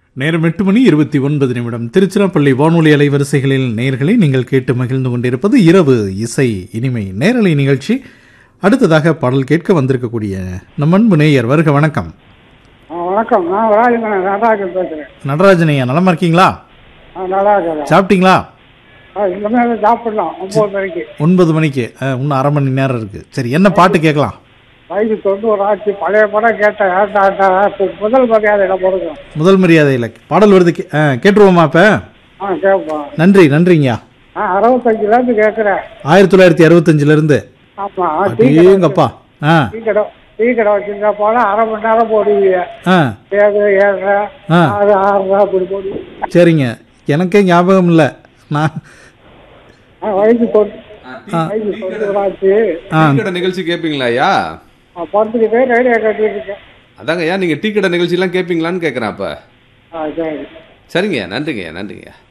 நேரம் எட்டு மணி இருபத்தி ஒன்பது நிமிடம் திருச்சிராப்பள்ளி வானொலி அலைவரிசைகளில் நேர்களை நீங்கள் கேட்டு மகிழ்ந்து கொண்டிருப்பது இரவு இசை இனிமை நேரலை நிகழ்ச்சி அடுத்ததாக பாடல் கேட்க வந்திருக்கக்கூடிய நம் அன்பு நேயர் வருக வணக்கம் ஆ, வணக்கம் நான் ராஜமணன் நடராஜன் பேசுகிறேன் நடராஜன் ஐயா நலமா இருக்கீங்களா ஆ நல்லா இருக்கிறேன் சாப்பிட்டீங்களா ஆ இனிமேல் சாப்பிடலாம் ஒம்பது மணிக்கு ஒன்பது மணிக்கு அஹ், இன்னும் அரை மணி நேரம் இருக்கு சரி என்ன பாட்டு கேட்கலாம் வயது தொண்ணூறு ஆச்சு பழைய படம் கேட்டேன் ஏன்டா, ஏன்டா, இப்ப முதல் மரியாதையில போடுங்க முதல் மரியாதையில் பாடல் வருது கே- அஹ், கேட்டுருவோமா இப்ப ஆ கேட்போம் நன்றி நன்றிங்கய்யா ஆ அறுபத்தஞ்சுலேருந்து கேட்குறேன் ஆயிரத்தி தொள்ளாயிரத்தி அறுபத்தஞ்சுல இருந்து ஆமாம் டீ கடை அடேங்கப்பா ஆ டீ கடை டீ கடை வச்சுருந்தா போனால் அரை மணி நேரம் போடுவீங்க ஆ ஏழு ஏழரை ஆ. ஆறு ஆறரை அப்படி போடுவீங்க சரிங்க எனக்கே ஞாபகம் இல்லை நான் ஆ வயது தொண்ணூ வயது தொண்ணூறு ஆச்சு ஆ டீ கடை நிகழ்ச்சி கேட்பீங்களா ஐயா ஆ படுத்துக்கிட்டே ரேடியோ கட்டிட்டு இருக்கேன் அதாங்க ஐயா நீங்க டீ கடை நிகழ்ச்சிலாம் கேட்பீங்களான்னு கேட்குறேன் அப்ப ஆ சரி சரிங்கய்யா நன்றிங்கய்யா நன்றிங்கய்யா